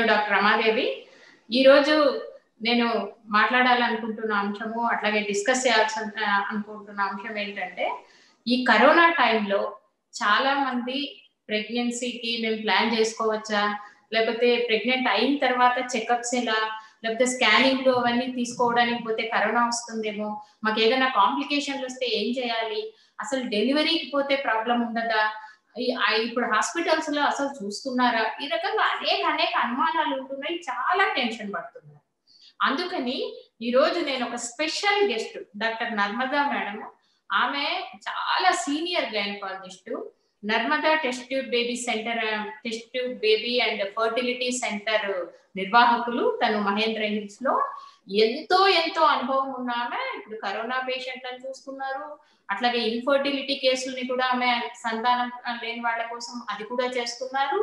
Doctor Ramadevi ఈరోజు నేను మాట్లాడాలనుకుంటున్న అంశము అట్లాగే డిస్కస్ చేయాల్సిన అనుకుంటున్న అంశం ఏంటంటే ఈ కరోనా టైంలో చాలా మంది ప్రెగ్నెన్సీకి మేము ప్లాన్ చేసుకోవచ్చా లేకపోతే ప్రెగ్నెంట్ అయిన తర్వాత చెకప్స్ ఎలా లేకపోతే స్కానింగ్లు అవన్నీ తీసుకోవడానికి పోతే కరోనా వస్తుందేమో మాకు ఏదైనా కాంప్లికేషన్లు వస్తే ఏం చేయాలి అసలు డెలివరీకి పోతే ప్రాబ్లం ఉండదా ఇప్పుడు హాస్పిటల్స్ లో అసలు చూస్తున్నారా ఈ రకంగా అనేక అనేక అనుమానాలు ఉంటున్నాయి చాలా టెన్షన్ పడుతున్నారు అందుకని ఈ రోజు నేను ఒక special guest doctor Narmada madam ఆమె చాలా senior gynaecologist Narmada test tube baby centre test tube baby and fertility centre నిర్వాహకులు తను మహేంద్ర హిల్స్ లో ఎంతో ఎంతో అనుభవం ఉన్న ఆమె ఇప్పుడు కరోనా పేషెంట్లను చూస్తున్నారు అట్లాగే ఇన్ఫర్టిలిటీ కేసుల్ని కూడా ఆమె సంతానం లేని వాళ్ళ కోసం అది కూడా చేస్తున్నారు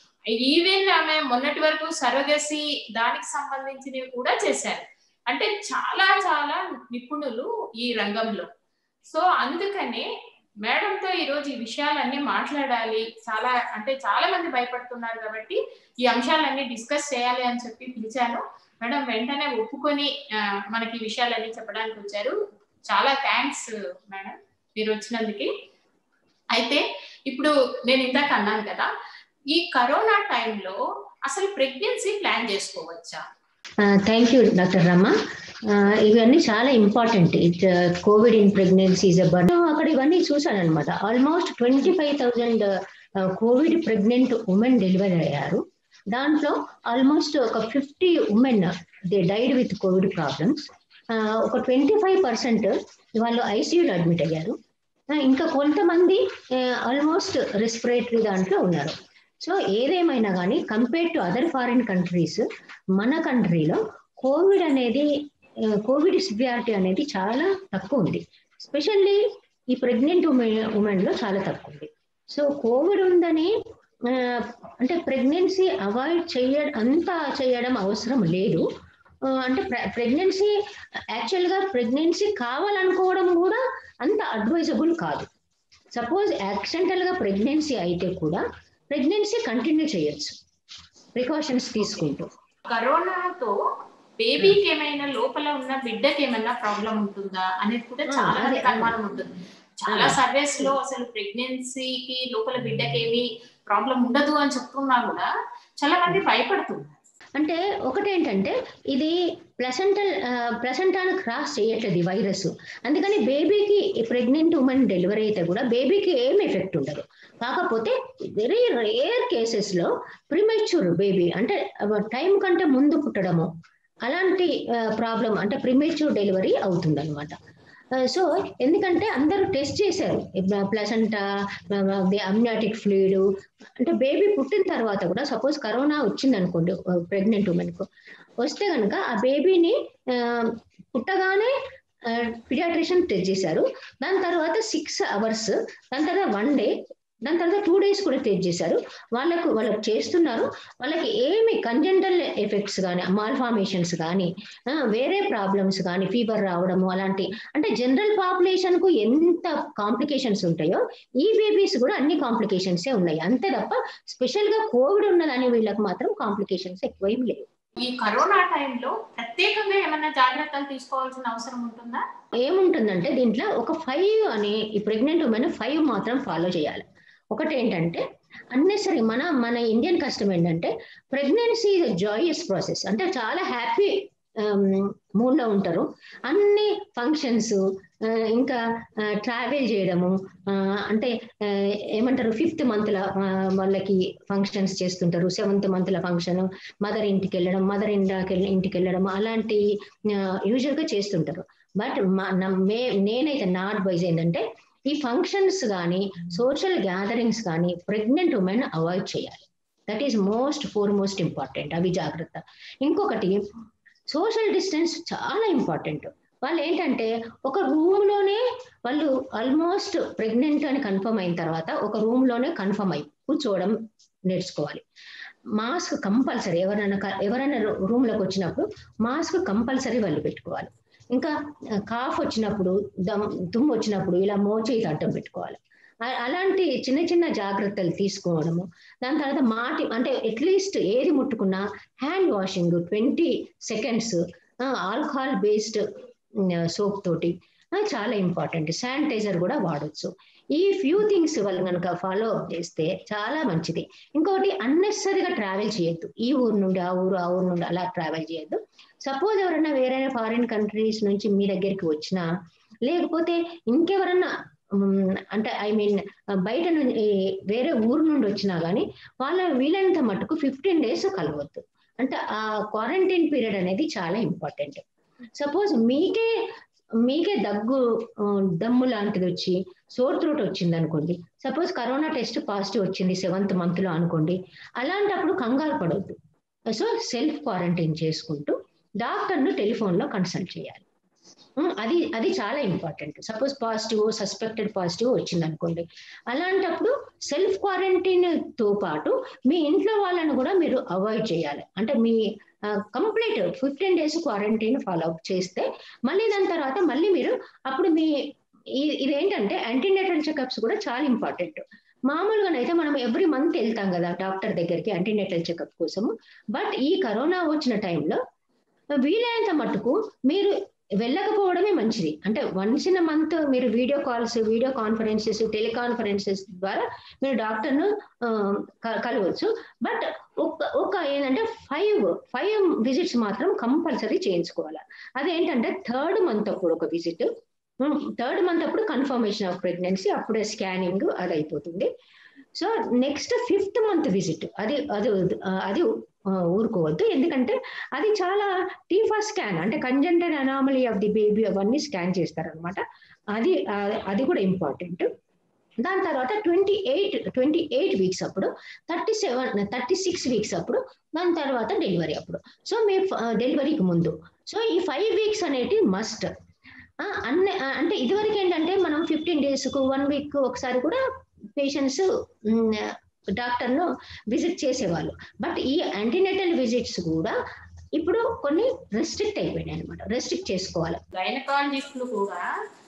ఈవెన్ ఆమె మొన్నటి వరకు సరోగసి దానికి సంబంధించినవి కూడా చేశారు అంటే చాలా చాలా నిపుణులు ఈ రంగంలో సో అందుకనే మేడంతో ఈరోజు ఈ విషయాలన్నీ మాట్లాడాలి చాలా అంటే చాలా మంది భయపడుతున్నారు కాబట్టి ఈ అంశాలన్నీ డిస్కస్ చేయాలి అని చెప్పి పిలిచాను మేడం వెంటనే ఒప్పుకొని మనకి ఈ విషయాలన్నీ చెప్పడానికి వచ్చారు చాలా థ్యాంక్స్ మేడం మీరు వచ్చినందుకు అయితే ఇప్పుడు నేను ఇందాక అన్నాను కదా ఈ కరోనా టైంలో అసలు ప్రెగ్నెన్సీ ప్లాన్ చేసుకోవచ్చా థ్యాంక్ యూ డాక్టర్ రమ్మ ఇవన్నీ చాలా important it covid in pregnancies అక్కడ ఇవన్నీ చూసాను అనమాట almost twenty five thousand covid pregnant women delivery అయ్యారు దాంట్లో ఆల్మోస్ట్ ఒక fifty women they died with covid problems ఒక ట్వంటీ ఫైవ్ పర్సెంట్ వాళ్ళు ఐసీయూలో అడ్మిట్ అయ్యారు ఇంకా కొంతమంది ఆల్మోస్ట్ రెస్పిరేటరీ దాంట్లో ఉన్నారు సో ఏదేమైనా కానీ compare to other foreign countries మన కంట్రీలో కోవిడ్ అనేది కోవిడ్ సివియారిటీ అనేది చాలా తక్కువ ఉంది స్పెషల్లీ ఈ ప్రెగ్నెంట్ ఉమెన్ ఉమెన్లో చాలా తక్కువ ఉంది సో కోవిడ్ ఉందని అంటే ప్రెగ్నెన్సీ అవాయిడ్ చేయడం అంతా చేయడం అవసరం లేదు అంటే ప్రెగ్నెన్సీ యాక్చువల్గా ప్రెగ్నెన్సీ కావాలనుకోవడం కూడా అంత అడ్వైజబుల్ కాదు సపోజ్ యాక్సిడెంటల్గా ప్రెగ్నెన్సీ అయితే కూడా ప్రెగ్నెన్సీ కంటిన్యూ చేయొచ్చు ప్రికాషన్స్ తీసుకుంటూ కరోనాతో బేబీకి ఏమైనా లోపల ఉన్న బిడ్డకి ఏమైనా ప్రాబ్లం ఉంటుందా అనేది కూడా చాలా అనుమానం ఉంటుంది చాలా సర్వేస్ లో అసలు ప్రెగ్నెన్సీకి లోపల బిడ్డకి ఏమి ప్రాబ్లం ఉండదు అని చెప్తున్నా కూడా చాలా మంది భయపడుతున్నారు అంటే ఒకటేంటంటే ఇది ప్లసెంటల్ ప్లసెంటాను క్రాస్ చేయట్లేదు వైరస్ అందుకని బేబీకి ప్రెగ్నెంట్ ఉమెన్ డెలివరీ అయితే కూడా బేబీకి ఏం ఎఫెక్ట్ ఉండదు కాకపోతే వెరీ రేర్ కేసెస్లో ప్రిమెచ్యూర్ బేబీ అంటే టైం కంటే ముందు పుట్టడము అలాంటి ప్రాబ్లం అంటే ప్రిమెచ్యూర్ డెలివరీ అవుతుంది అనమాట సో ఎందుకంటే అందరూ టెస్ట్ చేశారు ప్లసంటా అమ్నాటిక్ ఫ్లూయిడ్ అంటే బేబీ పుట్టిన తర్వాత కూడా సపోజ్ కరోనా వచ్చింది అనుకోండి ప్రెగ్నెంట్ ఉమెన్కు వస్తే కనుక ఆ బేబీని పుట్టగానే పిడియాట్రిషియన్ టెస్ట్ చేశారు దాని తర్వాత సిక్స్ అవర్స్ దాని తర్వాత వన్ డే దాని తర్వాత టూ డేస్ కూడా టెస్ట్ చేశారు వాళ్ళకు వాళ్ళకి చేస్తున్నారు వాళ్ళకి ఏమి కంజెంటల్ ఎఫెక్ట్స్ కానీ మాల్ఫార్మేషన్స్ కానీ వేరే ప్రాబ్లమ్స్ కానీ ఫీవర్ రావడము అలాంటి అంటే జనరల్ పాపులేషన్ కు ఎంత కాంప్లికేషన్స్ ఉంటాయో ఈ బేబీస్ కూడా అన్ని కాంప్లికేషన్సే ఉన్నాయి అంతే తప్ప స్పెషల్ గా కోవిడ్ ఉన్నదని వీళ్ళకి మాత్రం కాంప్లికేషన్స్ ఎక్కువ ఏం లేవు ఈ కరోనా టైంలో ప్రత్యేకంగా ఏమైనా జాగ్రత్తలు తీసుకోవాల్సిన అవసరం ఉంటుందా ఏముంటుందంటే దీంట్లో ఒక ఫైవ్ అని ఈ ప్రెగ్నెంట్ ఉమెన్ ఫైవ్ మాత్రం ఫాలో చేయాలి ఒకటి ఏంటంటే అన్నెసరీ మన మన ఇండియన్ కష్టం ఏంటంటే ప్రెగ్నెన్సీ జాయస్ ప్రాసెస్ అంటే చాలా హ్యాపీ మూడ్లో ఉంటారు అన్ని ఫంక్షన్స్ ఇంకా ట్రావెల్ చేయడము అంటే ఏమంటారు ఫిఫ్త్ మంత్ల వాళ్ళకి ఫంక్షన్స్ చేస్తుంటారు సెవెంత్ మంత్ల ఫంక్షన్ మదర్ ఇంటికి వెళ్ళడం మదర్ ఇంటికి ఇంటికి వెళ్ళడం అలాంటి యూజువల్గా చేస్తుంటారు బట్ మే నేనైతే నా అడ్వైజ్ ఏంటంటే ఈ ఫంక్షన్స్ కానీ సోషల్ గ్యాదరింగ్స్ కానీ ప్రెగ్నెంట్ ఉమెన్ అవాయిడ్ చేయాలి that is most for most important అవి జాగ్రత్త ఇంకొకటి సోషల్ డిస్టెన్స్ చాలా ఇంపార్టెంట్ వాళ్ళు ఏంటంటే ఒక రూమ్లోనే వాళ్ళు ఆల్మోస్ట్ ప్రెగ్నెంట్ అని కన్ఫర్మ్ అయిన తర్వాత ఒక రూమ్లోనే కన్ఫర్మ్ అయి కూర్చోవడం నేర్చుకోవాలి మాస్క్ కంపల్సరీ ఎవరైనా ఎవరైనా రూమ్లోకి వచ్చినప్పుడు మాస్క్ కంపల్సరీ వాళ్ళు పెట్టుకోవాలి ఇంకా కాఫ్ వచ్చినప్పుడు దమ్ తుమ్ము వచ్చినప్పుడు ఇలా మోచేయి అడ్డం పెట్టుకోవాలి అ- అలాంటి చిన్న చిన్న జాగ్రత్తలు తీసుకోవడము దాని తర్వాత మాటి అంటే అట్లీస్ట్ ఏది ముట్టుకున్నా hand washing twenty seconds alcohol based soap తోటి ఆ, చాలా ఇంపార్టెంట్ శానిటైజర్ కూడా వాడొచ్చు ఈ ఫ్యూ థింగ్స్ వాళ్ళు కనుక ఫాలో అప్ చేస్తే చాలా మంచిది ఇంకొకటి అన్నెసరిగా ట్రావెల్ చేయొద్దు ఈ ఊరు నుండి ఆ ఊరు ఆ ఊరు నుండి అలా ట్రావెల్ చేయొద్దు సపోజ్ ఎవరైనా వేరే ఫారిన్ కంట్రీస్ నుంచి మీ దగ్గరికి వచ్చినా లేకపోతే ఇంకెవరన్నా ఉమ్, అంటే ఐ మీన్ బయట నుండి వేరే ఊరు నుండి వచ్చినా కానీ వాళ్ళ వీలైనంత మటుకు ఫిఫ్టీన్ డేస్ కలవద్దు అంటే ఆ క్వారంటైన్ పీరియడ్ అనేది చాలా ఇంపార్టెంట్ సపోజ్ మీకే మీకే దగ్గు ఆ, దమ్ము లాంటిది వచ్చి సోర్ త్రోట్ వచ్చింది అనుకోండి సపోజ్ కరోనా టెస్ట్ పాజిటివ్ వచ్చింది సెవెంత్ మంత్ లో అనుకోండి అలాంటప్పుడు కంగారు పడవద్దు సో సెల్ఫ్ క్వారంటైన్ చేసుకుంటూ డాక్టర్ ను టెలిఫోన్ లో కన్సల్ట్ చేయాలి ఉమ్, అది అది చాలా important suppose positive suspected positive వచ్చింది అనుకోండి అలాంటప్పుడు సెల్ఫ్ క్వారంటైన్ తో పాటు మీ ఇంట్లో వాళ్ళని కూడా మీరు అవాయిడ్ చేయాలి అంటే మీ complete fifteen days quarantine follow up చేస్తే మళ్ళీ దాని తర్వాత మళ్ళీ మీరు అప్పుడు మీ ఈ- ఇదేంటంటే యాంటీనేటల్ చెకప్స్ కూడా చాలా ఇంపార్టెంట్ మామూలుగానైతే మనం ఎవ్రీ మంత్ వెళ్తాం కదా డాక్టర్ దగ్గరికి యాంటీనేటల్ చెకప్ కోసము బట్ ఈ కరోనా వచ్చిన టైంలో వీలైనంత మట్టుకు మీరు వెళ్ళకపోవడమే మంచిది అంటే వన్స్ ఇన్ మంత్ మీరు video calls video conferences teleconferences ద్వారా మీరు డాక్టర్ను ఆ, క- కలవచ్చు బట్ ఒక ఒక ఏంటంటే ఫైవ్ ఫైవ్ విజిట్స్ మాత్రం కంపల్సరీ చేయించుకోవాలి అదేంటంటే థర్డ్ మంత్ అప్పుడు ఒక విజిట్ థర్డ్ మంత్ అప్పుడు కన్ఫర్మేషన్ ఆఫ్ ప్రెగ్నెన్సీ అప్పుడే స్కానింగ్ అది అయిపోతుంది so next fifth month visit అది అది అది ఆ, ఊరుకోవద్దు ఎందుకంటే అది చాలా టీఫా స్కాన్ అంటే congenital anomaly of the baby అవన్నీ స్కాన్ చేస్తారనమాట అది ఆ, అది కూడా ఇంపార్టెంట్ దాని తర్వాత twenty eight twenty eight weeks అప్పుడు thirty seven thirty six weeks అప్పుడు దాని తర్వాత డెలివరీ అప్పుడు సో మీ డెలివరీకి ముందు సో ఈ ఫైవ్ వీక్స్ అనేటి మస్ట్ అన్ని ఆ, అంటే ఇదివరకు ఏంటంటే మనం ఫిఫ్టీన్ డేస్కు వన్ వీక్ ఒకసారి కూడా పేషెంట్స్ డాక్టర్ను విజిట్ చేసేవాళ్ళు బట్ ఈ యాంటీనేటల్ విజిట్స్ కూడా ఇప్పుడు కొన్ని రెస్ట్రిక్ట్ అయిపోయినాయి అనమాట రెస్ట్రిక్ట్ చేసుకోవాలి గైనకాలజిస్టులు కూడా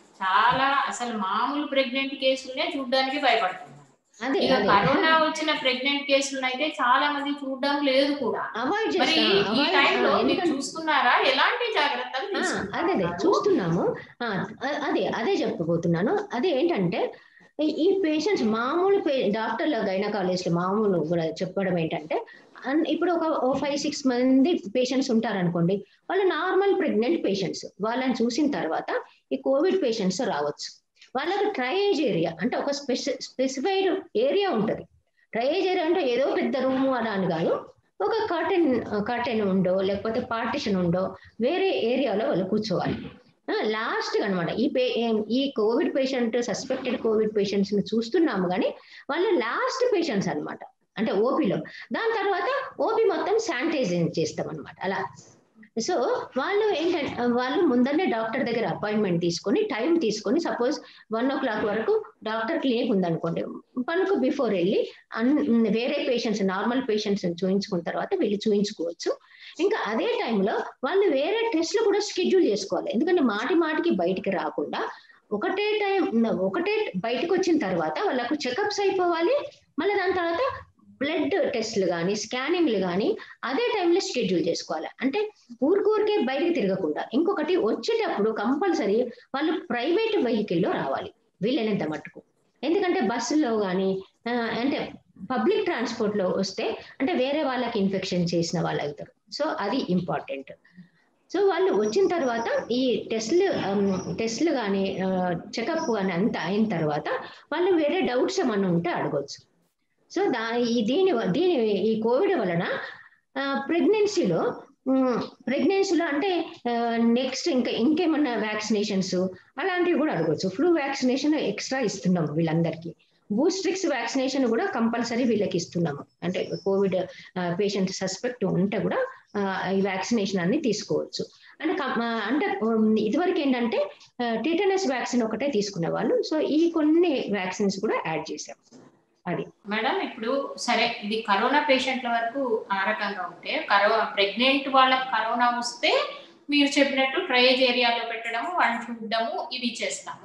చాలా అసలు మామూలు ప్రెగ్నెంట్ కేసులనే చూడడానికి భయపడుతున్నారు అదే ఇక అదే కరోనా వచ్చిన ప్రెగ్నెంట్ కేసులను అయితే చాలా మంది చూడడం లేదు కూడా అవాయిడ్ మరి చేస్తాం ఈ టైంలో అవాయిడ్ మీరు చూస్తున్నారా ఎలాంటి జాగ్రత్తలు ఆ, అదే అదే తీసుకుంటున్నారు? చూస్తున్నాము ఆ, అ- అదే అదే చెప్పబోతున్నాను అదే ఏంటంటే ఈ- ఈ పేషెంట్స్ మామూలు పే డాక్టర్ల గైనకాలజిస్ట్ మామూలు కూడా చెప్పడం ఏంటంటే అన్- ఇప్పుడు ఒక ఫైవ్ సిక్స్ మంది పేషెంట్స్ ఉంటారనుకోండి వాళ్ళు నార్మల్ ప్రెగ్నెంట్ పేషెంట్స్ వాళ్ళని చూసిన తర్వాత ఈ కోవిడ్ పేషెంట్స్ రావచ్చు వాళ్ళకి ట్రయేజ్ ఏరియా అంటే ఒక స్పెసి స్పెసిఫైడ్ ఏరియా ఉంటుంది ట్రయేజ్ ఏరియా అంటే ఏదో పెద్ద రూము అలా అని కాదు ఒక కర్టెన్ కర్టెన్ ఉండో లేకపోతే పార్టిషన్ ఉండో వేరే ఏరియాలో వాళ్ళు కూర్చోవాలి లాస్ట్ అనమాట ఈ పే ఈ covid patient suspected covid patients ని చూస్తున్నాము కానీ వాళ్ళు లాస్ట్ పేషెంట్స్ అన్నమాట అంటే ఓపీలో దాని తర్వాత ఓపీ మొత్తం శానిటైజింగ్ చేస్తాం అనమాట అలా సో వాళ్ళు ఏంటంటే వాళ్ళు ముందరనే డాక్టర్ దగ్గర అపాయింట్మెంట్ తీసుకొని టైం తీసుకొని సపోజ్ వన్ ఓ క్లాక్ వరకు డాక్టర్ క్లినిక్ ఉందనుకోండి పనుకు బిఫోర్ వెళ్ళి అన్ వేరే పేషెంట్స్ నార్మల్ పేషెంట్స్ చూయించుకున్న తర్వాత వెళ్ళి చూయించుకోవచ్చు ఇంకా అదే టైంలో వాళ్ళు వేరే టెస్ట్లు కూడా షెడ్యూల్ చేసుకోవాలి ఎందుకంటే మాటి మాటికి బయటికి రాకుండా ఒకటే టైం ఒకటే బయటకు వచ్చిన తర్వాత వాళ్ళకు చెకప్స్ అయిపోవాలి మళ్ళీ దాని తర్వాత బ్లడ్ టెస్ట్లు కానీ స్కానింగ్లు కానీ అదే టైంలో షెడ్యూల్ చేసుకోవాలి అంటే ఊరికూరికే బయటికి తిరగకుండా ఇంకొకటి వచ్చేటప్పుడు కంపల్సరీ వాళ్ళు ప్రైవేట్ వెహికల్లో రావాలి వీలైనంత మట్టుకు ఎందుకంటే బస్సులో కానీ అంటే పబ్లిక్ ట్రాన్స్పోర్ట్ లో వస్తే అంటే వేరే వాళ్ళకి ఇన్ఫెక్షన్ చేసిన వాళ్ళు అవుతారు సో అది ఇంపార్టెంట్ సో వాళ్ళు వచ్చిన తర్వాత ఈ టెస్ట్లు టెస్ట్లు కానీ చెకప్ కానీ అంతా అయిన తర్వాత వాళ్ళు వేరే డౌట్స్ ఏమన్నా ఉంటే అడగవచ్చు సో దా ఈ దీని దీని ఈ కోవిడ్ వలన ప్రెగ్నెన్సీలో ప్రెగ్నెన్సీలో అంటే నెక్స్ట్ ఇంకా ఇంకేమన్నా వ్యాక్సినేషన్స్ అలాంటివి కూడా అడగవచ్చు ఫ్లూ వ్యాక్సినేషన్ ఎక్స్ట్రా ఇస్తున్నాం వీళ్ళందరికీ బూస్ట్రిక్స్ వ్యాక్సినేషన్ కూడా కంపల్సరీ వీళ్ళకి ఇస్తున్నాము అంటే కోవిడ్ పేషెంట్ సస్పెక్ట్ ఉంటే కూడా ఈ వ్యాక్సినేషన్ అన్ని తీసుకోవచ్చు అంటే అంటే ఇదివరకు ఏంటంటే టీటనస్ వ్యాక్సిన్ ఒకటే తీసుకునే వాళ్ళు సో ఈ కొన్ని వ్యాక్సిన్స్ కూడా యాడ్ చేసాం అది మేడం ఇప్పుడు సరే ఇది కరోనా పేషెంట్ల వరకు ఆ రకంగా ఉంటే కరోనా ప్రెగ్నెంట్ వాళ్ళకి కరోనా వస్తే మీరు చెప్పినట్టు ట్రయేజ్ ఏరియాలో పెట్టడము వాళ్ళని చూడడము ఇవి చేస్తాము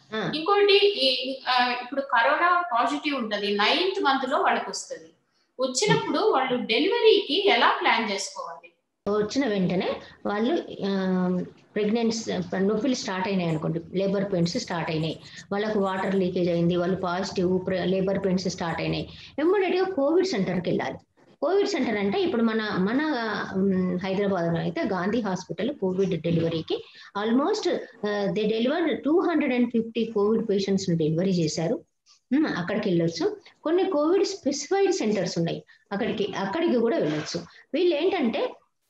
ఆ, ఇంకోటి ఈ- ఆ, ఇప్పుడు కరోనా పాజిటివ్ ఉంటది నైన్త్ మంత్ లో వాళ్ళకి వస్తుంది వచ్చినప్పుడు వాళ్ళు డెలివరీకి ఎలా ప్లాన్ చేసుకోవాలి వచ్చిన వెంటనే వాళ్ళు ప్రెగ్నెన్సీ నొప్పులు స్టార్ట్ అయినాయి అనుకోండి లేబర్ పెయిన్స్ స్టార్ట్ అయినాయి వాళ్ళకు వాటర్ లీకేజ్ అయింది వాళ్ళు పాజిటివ్ లేబర్ పెయిన్స్ స్టార్ట్ అయినాయి ఇమ్మీడియట్గా కోవిడ్ సెంటర్కి వెళ్ళాలి కోవిడ్ సెంటర్ అంటే ఇప్పుడు మన మన హైదరాబాద్లో అయితే గాంధీ హాస్పిటల్ కోవిడ్ డెలివరీకి almost they deliver two hundred and fifty covid patients delivery చేశారు ఉమ్, అక్కడికి వెళ్ళొచ్చు కొన్ని కోవిడ్ స్పెసిఫైడ్ సెంటర్స్ ఉన్నాయి అక్కడికి అక్కడికి కూడా వెళ్ళొచ్చు వీళ్ళు ఏంటంటే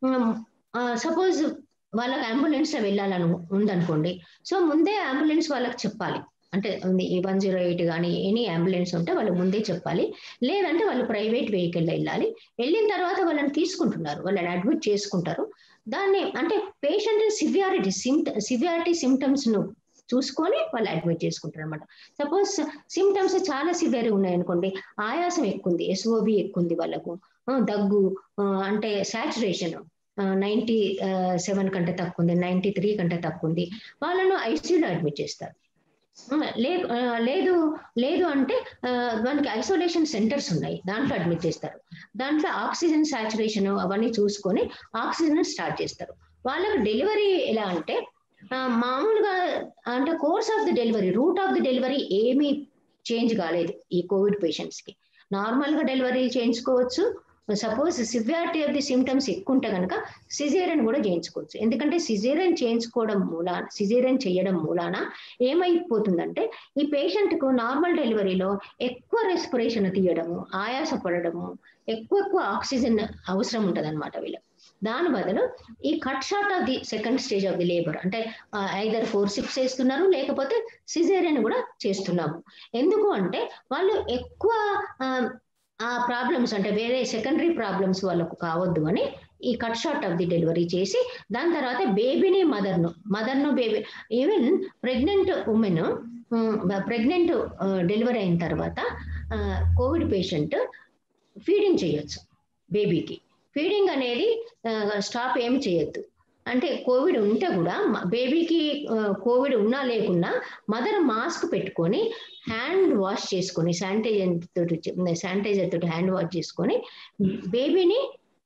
సపోజ్ వాళ్ళకి అంబులెన్స్ వెళ్ళాలని ఉందనుకోండి సో ముందే అంబులెన్స్ వాళ్ళకి చెప్పాలి అంటే వన్ జీరో ఎయిట్ కానీ ఎనీ అంబులెన్స్ ఉంటే వాళ్ళు ముందే చెప్పాలి లేదంటే వాళ్ళు ప్రైవేట్ వెహికల్ వెళ్ళాలి వెళ్ళిన తర్వాత వాళ్ళని తీసుకుంటున్నారు వాళ్ళని అడ్మిట్ చేసుకుంటారు దాన్ని అంటే పేషెంట్ సివియారిటీ సిమ్ట సివియారిటీ సిమ్టమ్స్ ను చూసుకొని వాళ్ళు అడ్మిట్ చేసుకుంటారు అనమాట సపోజ్ సిమ్టమ్స్ చాలా సివియర్ ఉన్నాయనుకోండి ఆయాసం ఎక్కుంది ఎస్ఓబి ఎక్కుంది వాళ్ళకు ఆ, దగ్గు ఆ, అంటే సాచురేషన్ నైంటీ సెవెన్ కంటే తక్కువ ఉంది నైంటీ త్రీ కంటే తక్కువ ఉంది వాళ్ళను ఐసీయూలో అడ్మిట్ చేస్తారు ఆ, లే ఆ, లేదు లేదు అంటే ఆ, మనకి ఐసోలేషన్ సెంటర్స్ ఉన్నాయి దాంట్లో అడ్మిట్ చేస్తారు దాంట్లో ఆక్సిజన్ సాచురేషన్ అవన్నీ చూసుకొని ఆక్సిజన్ స్టార్ట్ చేస్తారు వాళ్ళకి డెలివరీ ఎలా అంటే ఆ, మామూలుగా అంటే course of the delivery route of the delivery ఏమీ చేంజ్ కాలేదు ఈ కోవిడ్ పేషెంట్స్ కి నార్మల్ గా డెలివరీ చేయించుకోవచ్చు suppose severity of the symptoms ఎక్కువ ఉంటే కనుక సిజేరియన్ కూడా చేయించుకోవచ్చు ఎందుకంటే సిజేరియన్ చేయించుకోవడం మూలాన సిజేరియన్ చేయడం మూలాన ఏమైపోతుందంటే ఈ పేషెంట్ కు నార్మల్ డెలివరీలో ఎక్కువ రెస్పిరేషన్ తీయడము ఆయాస పడడము ఎక్కువ ఎక్కువ ఆక్సిజన్ అవసరం ఉంటుంది అనమాట వీళ్ళకి దాని బదులు ఈ cut short of the second stage of the labour అంటే ఐదర్ ఫోర్ సిక్స్ చేస్తున్నారు లేకపోతే సిజేరియన్ కూడా చేస్తున్నాము ఎందుకు అంటే వాళ్ళు ఎక్కువ ఆ, ఆ ప్రాబ్లమ్స్ అంటే వేరే సెకండరీ ప్రాబ్లమ్స్ వాళ్ళకు కావద్దు అని ఈ cut short of the delivery చేసి దాని తర్వాత బేబీని మదర్ను మదర్ను baby even pregnant women pregnant delivery అయిన తర్వాత కోవిడ్ పేషెంట్ ఫీడింగ్ చేయొచ్చు బేబీకి ఫీడింగ్ అనేది స్టాప్ ఏమి చేయొద్దు అంటే కోవిడ్ ఉంటే కూడా బేబీకి కోవిడ్ ఉన్నా లేకున్నా మదర్ మాస్క్ పెట్టుకొని హ్యాండ్ వాష్ చేసుకొని శానిటైజర్ తోటి శానిటైజర్ తోటి హ్యాండ్ వాష్ చేసుకొని బేబీని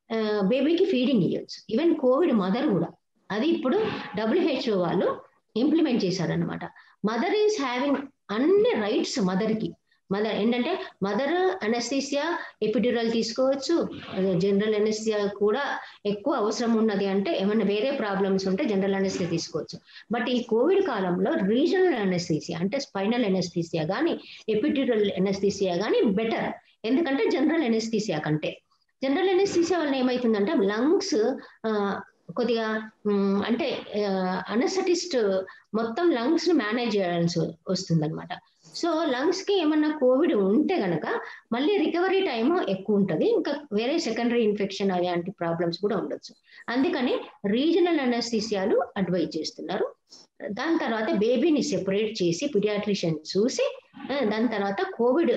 బేబీకి ఫీడింగ్ ఇవ్వచ్చు ఈవెన్ కోవిడ్ మదర్ కూడా అది ఇప్పుడు డబ్ల్యూహెచ్ఓ వాళ్ళు ఇంప్లిమెంట్ చేశారనమాట మదర్ ఈస్ హ్యావింగ్ అన్ని రైట్స్ మదర్కి మదర్ ఏంటంటే మదర్ అనస్థీసియా ఎపిడ్యూరల్ తీసుకోవచ్చు జనరల్ అనస్థియా కూడా ఎక్కువ అవసరం ఉన్నది అంటే ఏమైనా వేరే ప్రాబ్లమ్స్ ఉంటే జనరల్ అనస్థియా తీసుకోవచ్చు బట్ ఈ కోవిడ్ కాలంలో రీజనల్ అనస్థీసియా అంటే స్పైనల్ అనస్థీసియా కానీ ఎపిడ్యూరల్ అనస్థీసియా కానీ బెటర్ ఎందుకంటే జనరల్ అనస్థీసియా కంటే జనరల్ అనస్థీసియా వల్ల ఏమవుతుందంటే లంగ్స్ కొద్దిగా అంటే అనస్థటిస్ట్ మొత్తం లంగ్స్ మేనేజ్ చేయాల్సి వస్తుంది అనమాట సో లంగ్స్ కి ఏమన్నా కోవిడ్ ఉంటే గనక మళ్ళీ రికవరీ టైం ఎక్కువ ఉంటుంది ఇంకా వేరే సెకండరీ ఇన్ఫెక్షన్ అలాంటి ప్రాబ్లమ్స్ కూడా ఉండొచ్చు అందుకని రీజనల్ అనస్థీసియాలు అడ్వైజ్ చేస్తున్నారు దాని తర్వాత బేబీని సెపరేట్ చేసి పిడియాట్రిషియన్ చూసి దాని తర్వాత కోవిడ్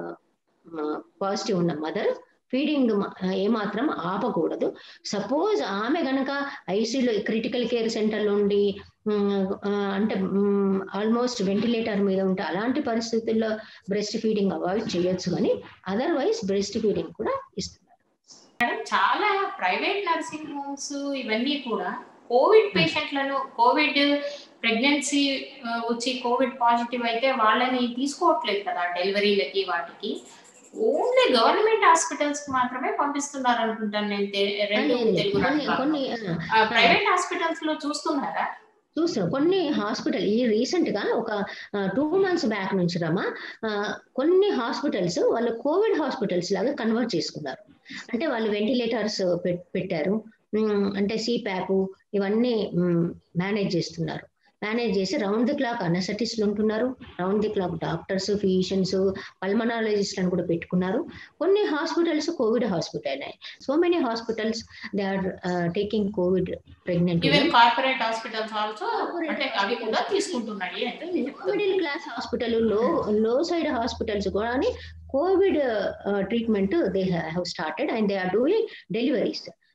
పాజిటివ్ ఉన్న మదర్ ఫీడింగ్ ఏమాత్రం ఆపకూడదు సపోజ్ ఆమె గనక ఐసీలో క్రిటికల్ కేర్ సెంటర్లో ఉండి అంటే ఆల్మోస్ట్ వెంటిలేటర్ మీద ఉంటే అలాంటి పరిస్థితుల్లో బ్రెస్ట్ ఫీడింగ్ అవాయిడ్ చేయొచ్చు కానీ అదర్వైజ్ బ్రెస్ట్ ఫీడింగ్ కూడా ఇస్తున్నారు మేడం చాలా ప్రైవేట్ నర్సింగ్ హోమ్స్ ఇవన్నీ కూడా కోవిడ్ పేషెంట్లను కోవిడ్ ప్రెగ్నెన్సీ వచ్చి కోవిడ్ పాజిటివ్ అయితే వాళ్ళని తీసుకోవట్లేదు కదా డెలివరీలకి వాటికి ఓన్లీ గవర్నమెంట్ హాస్పిటల్స్ కి మాత్రమే పంపిస్తున్నారు అనుకుంటాను నేను రెండు తెలుగు కొన్ని ప్రైవేట్ హాస్పిటల్స్ లో చూస్తున్నారా చూస్తాం కొన్ని హాస్పిటల్ ఈ రీసెంట్ గా ఒక టూ మంత్స్ బ్యాక్ నుంచి రమా కొన్ని హాస్పిటల్స్ వాళ్ళు కోవిడ్ హాస్పిటల్స్ లాగా కన్వర్ట్ చేసుకున్నారు అంటే వాళ్ళు వెంటిలేటర్స్ పెట్టారు అంటే సిప్యాప్ ఇవన్నీ మేనేజ్ చేస్తున్నారు మేనేజ్ చేసి రౌండ్ ది క్లాక్ అనసటిస్ట్లు ఉంటున్నారు round the clock doctors physicians పల్మనాలజిస్ట్లను కూడా పెట్టుకున్నారు కొన్ని హాస్పిటల్స్ కోవిడ్ హాస్పిటల్ అయినాయి so many hospitals they are taking covid pregnant corporate hospitals also అంటే అవి కూడా తీసుకుంటున్నాయి మిడిల్ క్లాస్ హాస్పిటల్ లో లో సైడ్ హాస్పిటల్స్ కూడా covid treatment they have started and they are doing deliveries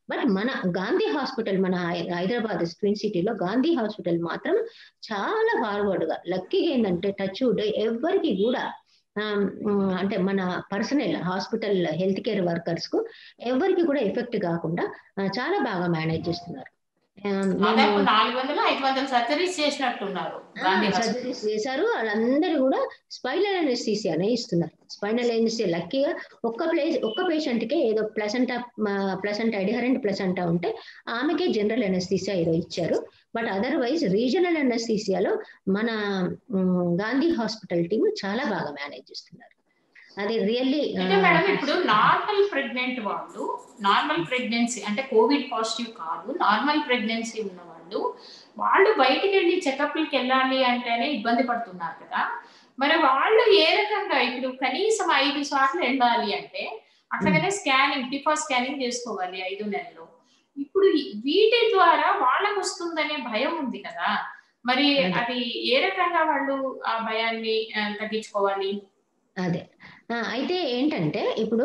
but మన గాంధీ హాస్పిటల్ మన హైదరాబాద్ ట్విన్ సిటీలో గాంధీ హాస్పిటల్ మాత్రం చాలా ఫార్వర్డ్ గా లక్కీగా ఏంటంటే టచ్ వుడ్ ఎవరికి కూడా అంటే మన personal hospital health care workers కు ఎవరికి కూడా ఎఫెక్ట్ కాకుండా చాలా బాగా మేనేజ్ చేస్తున్నారు నాలుగు వందలు ఐదు వందల సర్జరీస్ చేసినట్టున్నారు సర్జరీస్ చేశారు వాళ్ళందరూ కూడా స్పైనల్ అనెస్థీసియానే ఇస్తున్నారు స్పైనల్ అనెస్థీసియా లక్కీగా ఒక్క ప్లేస్ ఒక్క పేషెంట్ కే ఏదో ప్లసంటా ప్లసంటా అడిహరెంట్ ప్లసంటా ఉంటే ఆమెకే జనరల్ అనెస్థీసియా ఏదో ఇచ్చారు బట్ అదర్వైజ్ రీజనల్ అనెస్థీసియాలో మన గాంధీ హాస్పిటల్ టీమ్ చాలా బాగా మేనేజ్ చేస్తున్నారు అది రియల్లీ మేడం ఇప్పుడు నార్మల్ ప్రెగ్నెంట్ వాళ్ళు నార్మల్ ప్రెగ్నెన్సీ అంటే కోవిడ్ పాజిటివ్ కాదు నార్మల్ ప్రెగ్నెన్సీ ఉన్న వాళ్ళు వాళ్ళు బయటికి వెళ్ళి చెకప్లకి వెళ్ళాలి అంటేనే ఇబ్బంది పడుతున్నారు కదా మరి వాళ్ళు ఏ రకంగా ఇప్పుడు కనీసం ఐదు సార్లు వెళ్ళాలి అంటే అట్లాగనే స్కానింగ్ టిఫా స్కానింగ్ చేసుకోవాలి ఐదు నెలలు ఇప్పుడు వీటి ద్వారా వాళ్ళకు వస్తుందనే భయం ఉంది కదా మరి అది ఏ రకంగా వాళ్ళు ఆ భయాన్ని తగ్గించుకోవాలి అదే అయితే ఏంటంటే ఇప్పుడు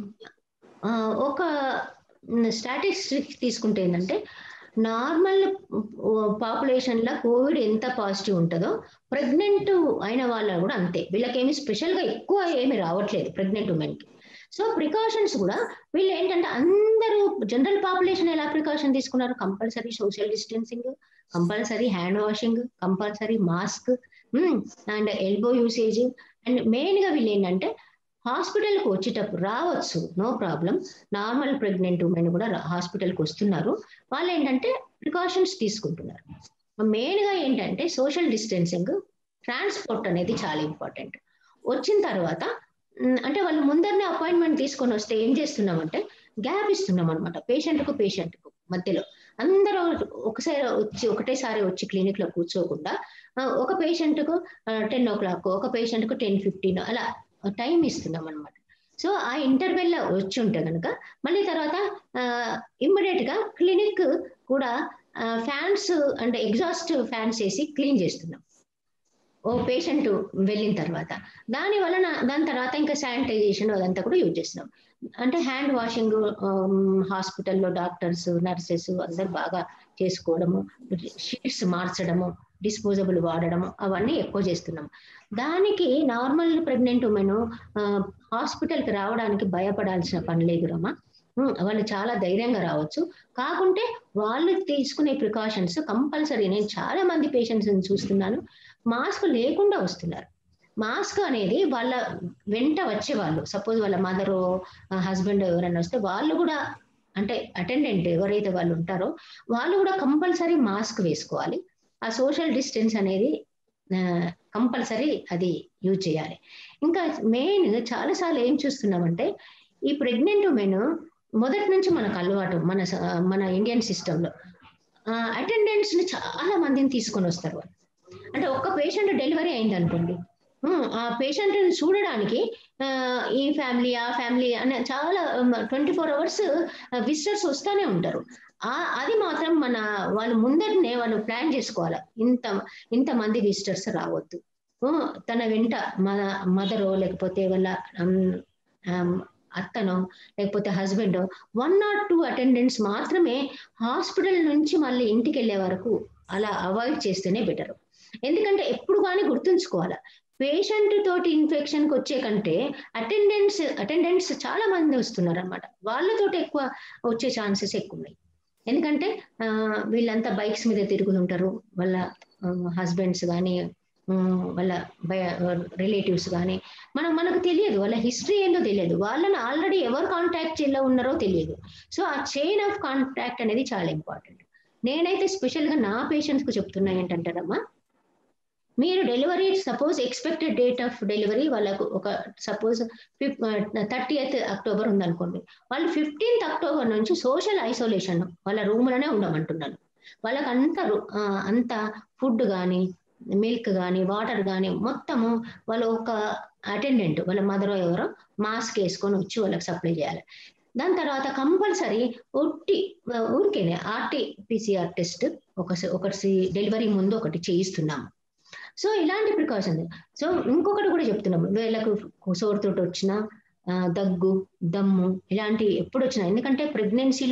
ఒక స్టాటిస్టిక్స్ తీసుకుంటే ఏంటంటే నార్మల్ పాపులేషన్లో కోవిడ్ ఎంత పాజిటివ్ ఉంటుందో ప్రెగ్నెంట్ అయిన వాళ్ళ కూడా అంతే వీళ్ళకేమి స్పెషల్గా ఎక్కువ ఏమి రావట్లేదు ప్రెగ్నెంట్ ఉమెన్కి సో ప్రికాషన్స్ కూడా వీళ్ళు ఏంటంటే అందరూ జనరల్ పాపులేషన్ ఎలా ప్రికాషన్ తీసుకున్నారు compulsory social distancing compulsory hand washing compulsory mask and elbow usage and మెయిన్గా వీళ్ళు ఏంటంటే హాస్పిటల్కి వచ్చేటప్పుడు రావచ్చు no problem normal pregnant women కూడా హాస్పిటల్కి వస్తున్నారు వాళ్ళు ఏంటంటే ప్రికాషన్స్ తీసుకుంటున్నారు మెయిన్గా ఏంటంటే సోషల్ డిస్టెన్సింగ్ ట్రాన్స్పోర్ట్ అనేది చాలా ఇంపార్టెంట్ వచ్చిన తర్వాత అంటే వాళ్ళు ముందరనే అపాయింట్మెంట్ తీసుకొని వస్తే ఏం చేస్తున్నామంటే గ్యాప్ ఇస్తున్నాం అనమాట పేషెంట్కు పేషెంట్కు మధ్యలో అందరూ ఒకసారి వచ్చి ఒకటేసారి వచ్చి క్లినిక్ లో కూర్చోకుండా ఒక పేషెంట్ కు టెన్ ఓ క్లాక్ ఒక పేషెంట్ కు టెన్ ఫిఫ్టీన్ అలా టైం ఇస్తున్నాం అనమాట సో ఆ ఇంటర్వెల్ లో వచ్చి ఉంటే కనుక మళ్ళీ తర్వాత ఇమ్మీడియట్ గా క్లినిక్ కూడా ఫ్యాన్స్ అంటే ఎగ్జాస్ట్ ఫ్యాన్స్ వేసి క్లీన్ చేస్తున్నాం ఓ పేషెంట్ వెళ్ళిన తర్వాత దాని వలన దాని తర్వాత ఇంకా శానిటైజేషన్ అదంతా కూడా యూజ్ చేస్తున్నాం అంటే హ్యాండ్ వాషింగ్ హాస్పిటల్లో డాక్టర్స్ నర్సెస్ అందరు బాగా చేసుకోవడము షీట్స్ మార్చడము డిస్పోజబుల్ వాడడము అవన్నీ ఎక్కువ చేస్తున్నాం దానికి నార్మల్ ప్రెగ్నెంట్ ఉమెన్ హాస్పిటల్కి రావడానికి భయపడాల్సిన పని లేదు రమ్మా వాళ్ళు చాలా ధైర్యంగా రావచ్చు కాకుంటే వాళ్ళు తీసుకునే ప్రికాషన్స్ కంపల్సరీ నేను చాలా మంది పేషెంట్స్ చూస్తున్నాను మాస్క్ లేకుండా వస్తున్నారు మాస్క్ అనేది వాళ్ళ వెంట వచ్చే వాళ్ళు సపోజ్ వాళ్ళ మదర్ హస్బెండ్ ఎవరైనా వస్తే వాళ్ళు కూడా అంటే అటెండెంట్ ఎవరైతే వాళ్ళు ఉంటారో వాళ్ళు కూడా కంపల్సరీ మాస్క్ వేసుకోవాలి ఆ సోషల్ డిస్టెన్స్ అనేది కంపల్సరీ అది యూజ్ చేయాలి ఇంకా మెయిన్ చాలాసార్లు ఏం చూస్తున్నామంటే ఈ ప్రెగ్నెంట్ ఉమెన్ మొదటి నుంచి మనకు అలవాటు మన మన ఇండియన్ సిస్టంలో అటెండెంట్స్ ని చాలా మందిని తీసుకొని వస్తారు వాళ్ళు అంటే ఒక్క పేషెంట్ డెలివరీ అయింది అనుకోండి ఆ పేషెంట్ చూడడానికి ఈ ఫ్యామిలీ ఆ ఫ్యామిలీ అనే చాలా ట్వంటీ ఫోర్ అవర్స్ విజిటర్స్ వస్తూనే ఉంటారు ఆ అది మాత్రం మన వాళ్ళు ముందరనే వాళ్ళు ప్లాన్ చేసుకోవాలి ఇంత ఇంత మంది విజిటర్స్ రావద్దు తన వెంట మన మదరో లేకపోతే వాళ్ళ అత్తనో లేకపోతే husband one not two attendants మాత్రమే హాస్పిటల్ నుంచి మళ్ళీ ఇంటికి వెళ్ళే వరకు అలా అవాయిడ్ చేస్తేనే బెటర్ ఎందుకంటే ఎప్పుడు కానీ గుర్తుంచుకోవాలి పేషెంట్ తోటి ఇన్ఫెక్షన్ కి వచ్చే కంటే అటెండెంట్స్ అటెండెంట్స్ చాలా మంది వస్తున్నారు అనమాట వాళ్ళతోటి ఎక్కువ వచ్చే ఛాన్సెస్ ఎక్కువ ఉన్నాయి ఎందుకంటే వీళ్ళంతా బైక్స్ మీద తిరుగుతుంటారు వాళ్ళ హస్బెండ్స్ కానీ వాళ్ళ రిలేటివ్స్ కానీ మనం మనకు తెలియదు వాళ్ళ హిస్టరీ ఏందో తెలియదు వాళ్ళని ఆల్రెడీ ఎవరు కాంటాక్ట్ లో ఉన్నారో తెలియదు సో ఆ చైన్ ఆఫ్ కాంటాక్ట్ అనేది చాలా ఇంపార్టెంట్ నేనైతే స్పెషల్గా నా పేషెంట్స్కి చెప్తున్నా ఏంటంటారమ్మా మీరు delivery suppose expected date of delivery వాళ్ళకు ఒక సపోజ్ థర్టీ ఎయిత్ అక్టోబర్ ఉందనుకోండి వాళ్ళు ఫిఫ్టీన్త్ అక్టోబర్ నుంచి సోషల్ ఐసోలేషన్ వాళ్ళ రూమ్లోనే ఉండమంటున్నాను వాళ్ళకి అంత అంత ఫుడ్ కానీ మిల్క్ కానీ వాటర్ కానీ మొత్తము వాళ్ళ ఒక అటెండెంట్ వాళ్ళ మదర్ ఎవరో మాస్క్ వేసుకొని వచ్చి వాళ్ళకి సప్లై చేయాలి దాని తర్వాత కంపల్సరీ ఒట్టి ఊరికేనే ఆర్టీ పిసిఆర్ టెస్ట్ ఒక ఒకటి డెలివరీ ముందు ఒకటి చేయిస్తున్నాము సో ఇలాంటి ప్రికాషన్ సో ఇంకొకటి కూడా చెప్తున్నాము వీళ్ళకు సోర్తోటి వచ్చిన దగ్గు దమ్ము ఇలాంటి ఎప్పుడు వచ్చినా ఎందుకంటే ప్రెగ్నెన్సీలో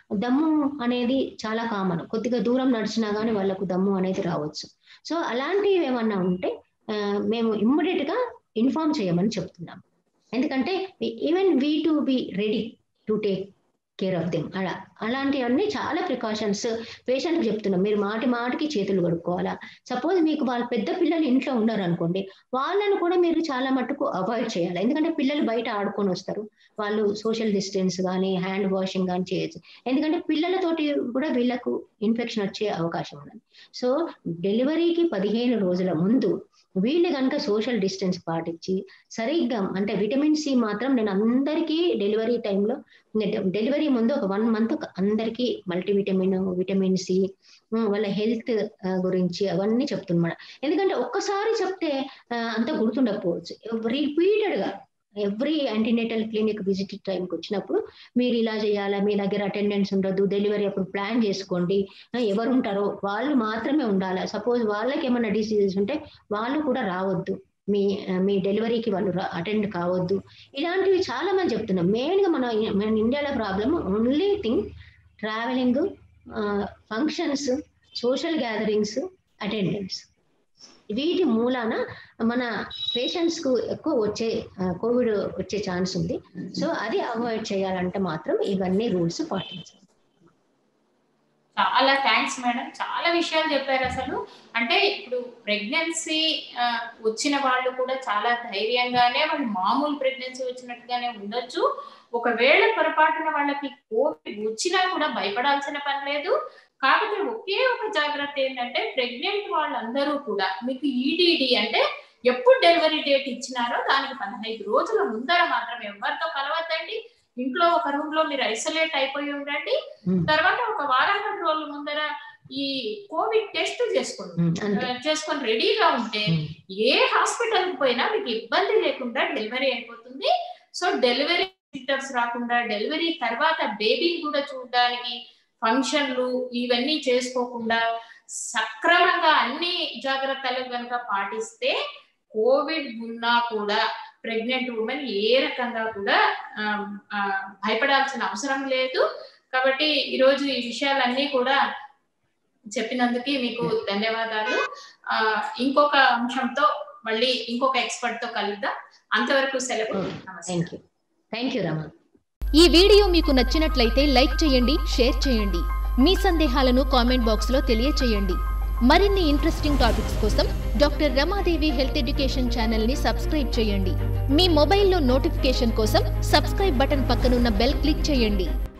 దమ్ము అనేది చాలా కామన్ కొద్దిగా దూరం నడిచినా కానీ వాళ్ళకు దమ్ము అనేది రావచ్చు సో అలాంటివి ఏమన్నా ఉంటే ఆ, మేము ఇమ్మీడియట్ గా ఇన్ఫార్మ్ చేయమని చెప్తున్నాం ఎందుకంటే even we to be ready to take care of them అలా అలాంటివన్నీ చాలా ప్రికాషన్స్ పేషెంట్కి చెప్తున్నాం మీరు మాటి మాటికి చేతులు కడుక్కోవాలా సపోజ్ మీకు వాళ్ళ పెద్ద పిల్లలు ఇంట్లో ఉన్నారు అనుకోండి వాళ్ళని కూడా మీరు చాలా మట్టుకు అవాయిడ్ చేయాలి ఎందుకంటే పిల్లలు బయట ఆడుకొని వస్తారు వాళ్ళు సోషల్ డిస్టెన్స్ కానీ హ్యాండ్ వాషింగ్ కానీ చేయొచ్చు ఎందుకంటే పిల్లలతోటి కూడా వీళ్ళకు ఇన్ఫెక్షన్ వచ్చే అవకాశం ఉన్నది సో డెలివరీకి పదిహేను రోజుల ముందు వీళ్ళు కనుక సోషల్ డిస్టెన్స్ పాటించి సరిగ్గా అంటే విటమిన్ సి మాత్రం నేను అందరికీ డెలివరీ టైంలో డెలివరీ ముందు ఒక వన్ మంత్ అందరికీ మల్టీవిటమిన్ విటమిన్ సి వాళ్ళ హెల్త్ గురించి అవన్నీ చెప్తున్నమాట ఎందుకంటే ఒక్కసారి చెప్తే ఆ, అంత గుర్తుండకపోవచ్చు రిపీటెడ్ గా ఎవ్రీ యాంటీనేటల్ క్లినిక్ విజిట్ టైంకి వచ్చినప్పుడు మీరు ఇలా చేయాలా మీ దగ్గర అటెండెన్స్ ఉండదు డెలివరీ అప్పుడు ప్లాన్ చేసుకోండి ఆ, ఎవరు ఉంటారో వాళ్ళు మాత్రమే ఉండాలి సపోజ్ వాళ్ళకి ఏమైనా డిసీజెస్ ఉంటే వాళ్ళు కూడా రావద్దు మీ ఆ, మీ డెలివరీకి వాళ్ళు అటెండ్ కావద్దు ఇలాంటివి చాలా మంది చెప్తున్నాం మెయిన్ గా మన మన ఇండియాలో problem only thing travelling functions social gatherings attendance వీటి మూలాన మన పేషెంట్స్ కు ఎక్కువ వచ్చే కోవిడ్ వచ్చే ఛాన్స్ ఉంది సో అది అవాయిడ్ చేయాలంటే మాత్రం ఇవన్నీ రూల్స్ పాటించాలి చాలా థ్యాంక్స్ మేడం చాలా విషయాలు చెప్పారు అసలు అంటే ఇప్పుడు ప్రెగ్నెన్సీ వచ్చిన వాళ్ళు కూడా చాలా ధైర్యంగానే వాళ్ళు మామూలు ప్రెగ్నెన్సీ వచ్చినట్టుగానే ఉండొచ్చు ఒకవేళ పొరపాటున వాళ్ళకి కోవిడ్ వచ్చినా కూడా భయపడాల్సిన పని లేదు కాకపోతే ఒకే ఒక జాగ్రత్త ఏంటంటే ప్రెగ్నెంట్ వాళ్ళందరూ కూడా మీకు ఈడిడి అంటే ఎప్పుడు డెలివరీ డేట్ ఇచ్చినారో దానికి పదహైదు రోజుల ముందర మాత్రం ఎవరితో కలవద్దండి ఇంట్లో ఒక రూమ్ లో మీరు ఐసోలేట్ అయిపోయి ఉండండి Hmm. తర్వాత ఒక వారం పది రోజుల ముందర ఈ కోవిడ్ టెస్ట్ చేసుకోండి ఉమ్, అంతే ఆ, చేసుకొని రెడీగా ఉంటే ఉమ్, ఏ హాస్పిటల్ కి పోయినా మీకు ఇబ్బంది లేకుండా డెలివరీ అయిపోతుంది సో డెలివరీ సిస్టర్స్ రాకుండా డెలివరీ తర్వాత బేబీని కూడా చూడడానికి ఫంక్షన్లు ఇవన్నీ చేసుకోకుండా సక్రమంగా అన్ని జాగ్రత్తలు కనుక పాటిస్తే కోవిడ్ ఉన్నా కూడా ప్రెగ్నెంట్ ఉమెన్ ఏ రకంగా కూడా ఆ, ఆ, భయపడాల్సిన అవసరం లేదు కాబట్టి ఈరోజు ఈ విషయాలన్నీ కూడా చెప్పినందుకు మీకు ధన్యవాదాలు ఆ, ఇంకొక అంశంతో మళ్ళీ ఇంకొక ఎక్స్పర్ట్ తో కలుద్దాం అంతవరకు సెలవు Okay. నమస్తే thank you thank you Rama ఈ వీడియో మీకు నచ్చినట్లయితే లైక్ చేయండి షేర్ చేయండి మీ సందేహాలను కామెంట్ బాక్స్లో తెలియచేయండి మరిన్ని ఇంట్రెస్టింగ్ టాపిక్స్ కోసం డాక్టర్ రమాదేవి హెల్త్ ఎడ్యుకేషన్ ఛానల్ని సబ్స్క్రైబ్ చేయండి మీ మొబైల్లో నోటిఫికేషన్ కోసం సబ్స్క్రైబ్ బటన్ పక్కనున్న బెల్ క్లిక్ చేయండి